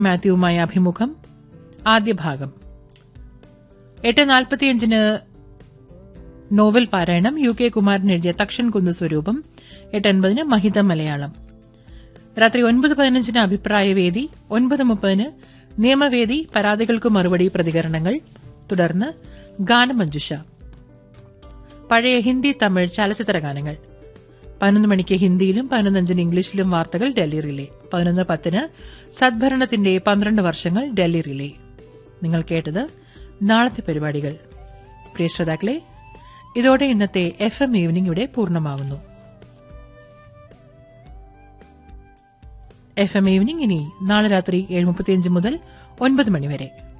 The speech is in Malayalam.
മാത്യുവുമായ അഭിമുഖം ആദ്യ ഭാഗം എട്ട് നാൽപ്പത്തിയഞ്ചിന് നോവൽ പാരായണം യു കെ കുമാരൻ എഴുതിയ തക്ഷൻ കുന്ന് സ്വരൂപം എട്ട് അൻപതിന് മഹിത മലയാളം രാത്രി ഒൻപത് പതിനഞ്ചിന് അഭിപ്രായവേദി ഒൻപത് മുപ്പതിന് നിയമവേദി പരാതികൾക്ക് മറുപടി പ്രതികരണങ്ങൾ തുടർന്ന് ഗാനമഞ്ജുഷ പഴയ ഹിന്ദി തമിഴ് ചലച്ചിത്ര ഗാനങ്ങൾ പതിനൊന്ന് മണിക്ക് ഹിന്ദിയിലും പതിനൊന്നഞ്ചിന് ഇംഗ്ലീഷിലും വാർത്തകൾ ഡൽഹി റിലേ പതിനൊന്ന് പത്തിന് സദ്ഭരണത്തിന്റെ പന്ത്രണ്ട് വർഷങ്ങൾ ഡൽഹി റിലേ നിങ്ങൾ കേട്ടത് നാളത്തെ പരിപാടികൾ പ്രിയ ശ്രോതാക്കളെ ഇതോടെ ഇന്നത്തെ എഫ് എം ഈവനിംഗ് ഇവിടെ പൂർണ്ണമാകുന്നു എഫ് എം ഈവനിംഗ് ഇനി നാളെ രാത്രി ഏഴ് മുപ്പത്തിയഞ്ച് മുതൽ ഒൻപത് മണിവരെ